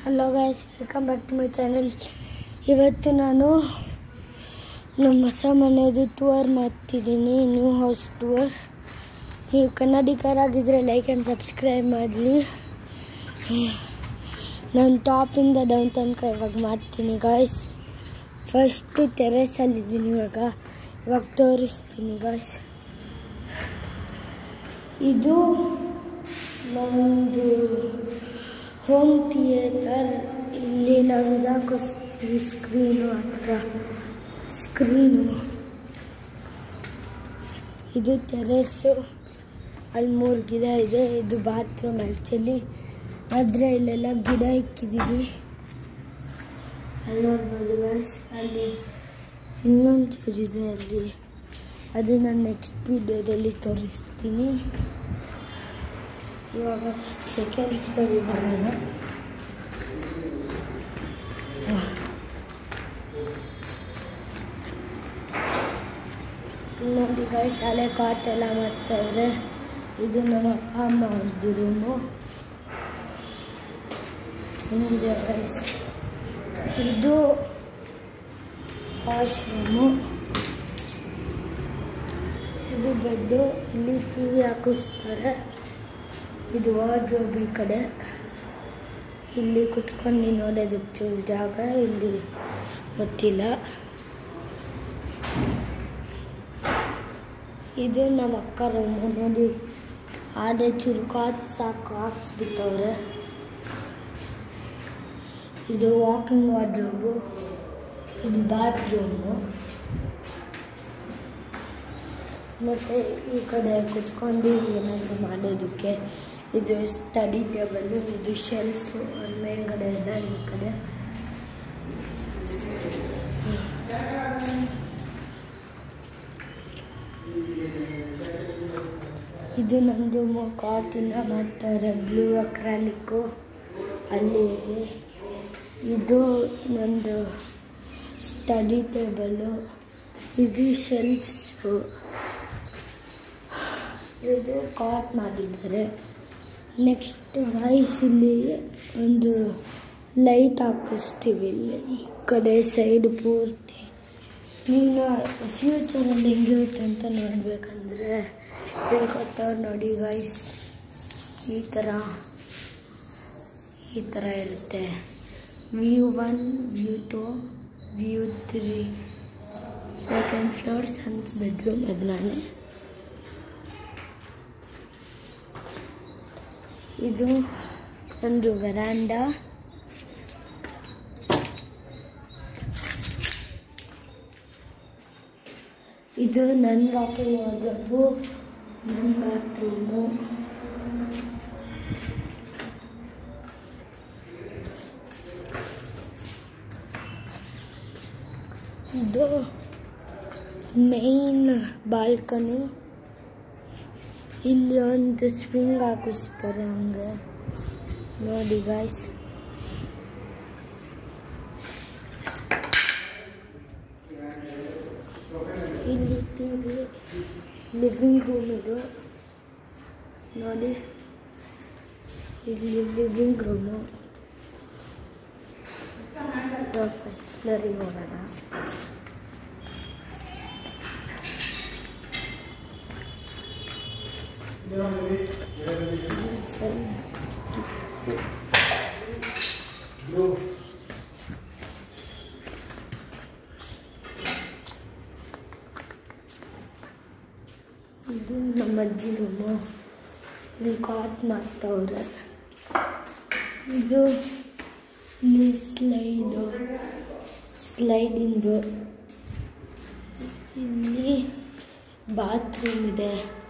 hello guys welcome back to my channel ಇವತ್ತು ನಾನು ನಮ್ಮ ಹೊಸ ಮನೆಯದು ಟೂರ್ ಮಾಡ್ತಿದ್ದೀನಿ ನ್ಯೂ ಹೌಸ್ ಟೂರ್ ನೀವು ಕನ್ನಡಿಗರಾಗಿದ್ದರೆ ಲೈಕ್ ಆ್ಯಂಡ್ ಸಬ್ಸ್ಕ್ರೈಬ್ ಮಾಡಲಿ ನಾನು ಟಾಪಿಂದ ಡೌನ್ ತನಕ ಇವಾಗ ಮಾಡ್ತೀನಿ ಗಾಯ್ಸ್ ಫಸ್ಟ್ ಟೆರೆಸಲ್ಲಿದ್ದೀನಿ ಇವಾಗ ಇವಾಗ ತೋರಿಸ್ತೀನಿ ಗಾಯ್ಸ್ ಇದು ನಮ್ಮದು ಹೋಮ್ ಥಿಯೇಟರ್ ಇಲ್ಲಿ ನಾವು ಇದಾಕಿಸ್ತೀವಿ ಸ್ಕ್ರೀನು ಹತ್ರ ಸ್ಕ್ರೀನು ಇದು ಟೆರೆಸ್ಸು ಅಲ್ಲಿ ಮೂರು ಗಿಡ ಇದೆ ಇದು ಬಾತ್ರೂಮ್ ಆ್ಯಕ್ಚುಲಿ ಆದರೆ ಇಲ್ಲೆಲ್ಲ ಗಿಡ ಇಕ್ಕಿದ್ದೀವಿ ಅಲ್ಲಿ ನೋಡ್ಬೋದು ಗೈಸ್ ಅಲ್ಲಿ ಇನ್ನೊಂದು ಚೂರಿದೆ ಅಲ್ಲಿ ಅದು ನಾನು ನೆಕ್ಸ್ಟ್ ವಿಡಿಯೋದಲ್ಲಿ ತೋರಿಸ್ತೀನಿ ಇವಾಗ ಸೆಕೆಂಡ್ ಫ್ಲೋರಿಗೆ ಬರೋಣ ಇನ್ನೊಂದು ಗಾಯ ಶಾಲೆ ಕಾಟ್ ಎಲ್ಲ ಮಾಡ್ತಾವ್ರೆ ಇದು ನಮ್ಮ ಅಪ್ಪ ಅಮ್ಮ ಅವ್ರದ್ದು ರೂಮು ಹಿಂಗಿದೆ ಗೈಸ್ ಇದು ವಾಶ್ರೂಮು ಇದು ಬೆಡ್ಡು ಇಲ್ಲಿ ಟಿ ವಿ ಹಾಕಿಸ್ತಾರೆ ಇದು ವಾರ್ಡ್ರೋಬ್ ಈ ಕಡೆ ಇಲ್ಲಿ ಕುತ್ಕೊಂಡು ನೋಡೋದಕ್ಕೆ ಚೂರು ಜಾಗ ಇಲ್ಲಿ ಗೊತ್ತಿಲ್ಲ ಇದು ನಮ್ಮ ಅಕ್ಕ ರೂಮು ನೋಡಿ ಆಡೆ ಚೂರು ಕಾತ್ ಸಾಕು ಹಾಕ್ಸ್ಬಿಟ್ಟವ್ರೆ ಇದು ವಾಕಿಂಗ್ ವಾರ್ಡ್ರೋಬು ಇದು ಬಾತ್ರೂಮು ಮತ್ತು ಈ ಕಡೆ ಕುತ್ಕೊಂಡು ಏನಾದರೂ ಮಾಡೋದಕ್ಕೆ ಇದು ಸ್ಟಡಿ ಟೇಬಲ್ಲು ಇದು ಶೆಲ್ಫ್ ಮೇಲ್ಗಡೆ ಎಲ್ಲ ಈ ಕಡೆ ಇದು ನಮ್ಮದು ಕಾಟಿನ ಮಾಡ್ತಾರೆ ಬ್ಲೂ ಅಕ್ರಾಲಿಕ್ಕು ಅಲ್ಲಿ ಇದೆ ಇದು ನಂದು ಸ್ಟಡಿ ಟೇಬಲು ಇದು ಶೆಲ್ಫ್ಸು ಇದು ಕಾಟ್ ಮಾಡಿದ್ದಾರೆ ನೆಕ್ಸ್ಟ್ ಗಾಯ್ಸ್ ಇಲ್ಲಿ ಒಂದು ಲೈಟ್ ಹಾಕಿಸ್ತೀವಿ ಇಲ್ಲಿ ಈ ಕಡೆ ಸೈಡ್ ಪೂರ್ತಿ ನೀನು ಫ್ಯೂಚರಲ್ಲಿ ಹೆಂಗಿರುತ್ತೆ ಅಂತ ನೋಡಬೇಕಂದ್ರೆ ಹೇಳ್ಕೊತಾವ್ರು ನೋಡಿ ಗಾಯ್ಸ್ ಈ ಥರ ಈ ಥರ ಇರುತ್ತೆ view one view two view three second floor sons bedroom ಅದು ನಾನೇ ಇದು ಒಂದು ವರಾಂಡ ಇದು ನನ್ನ ವಾಕಿಂಗ್ ವಾರ್ಡ್ರೋಬು ನನ್ನ ಬಾತ್ರೂಮು ಇದು ಮೇನ್ ಬಾಲ್ಕನಿ ಇಲ್ಲಿ ಒಂದು ಸ್ವಿಂಗ್ ಹಾಕಿಸ್ತಾರೆ ಹಂಗೆ ನೋಡಿ ಗಾಯ್ಸ್ ಇಲ್ಲಿ ಟಿ ವಿ ಲಿವಿಂಗ್ ರೂಮ್ ಇದು ನೋಡಿ ಇಲ್ಲಿ ಲಿವಿಂಗ್ ರೂಮು ಫಸ್ಟ್ ಫ್ಲೋರಿಗೆ ಹೋಗೋಣ ಸರಿ ಇದು ನಮ್ಮ ಅಜ್ಜಿ ರೂಮು ಇಲ್ಲಿ ಕಾಟ್ ಮಾಡ್ತವ್ರೆ ಇದು ಇಲ್ಲಿ ಸ್ಲೈಡು ಸ್ಲೈಡಿಂದು ಇಲ್ಲಿ ಬಾತ್ರೂಮ್ ಇದೆ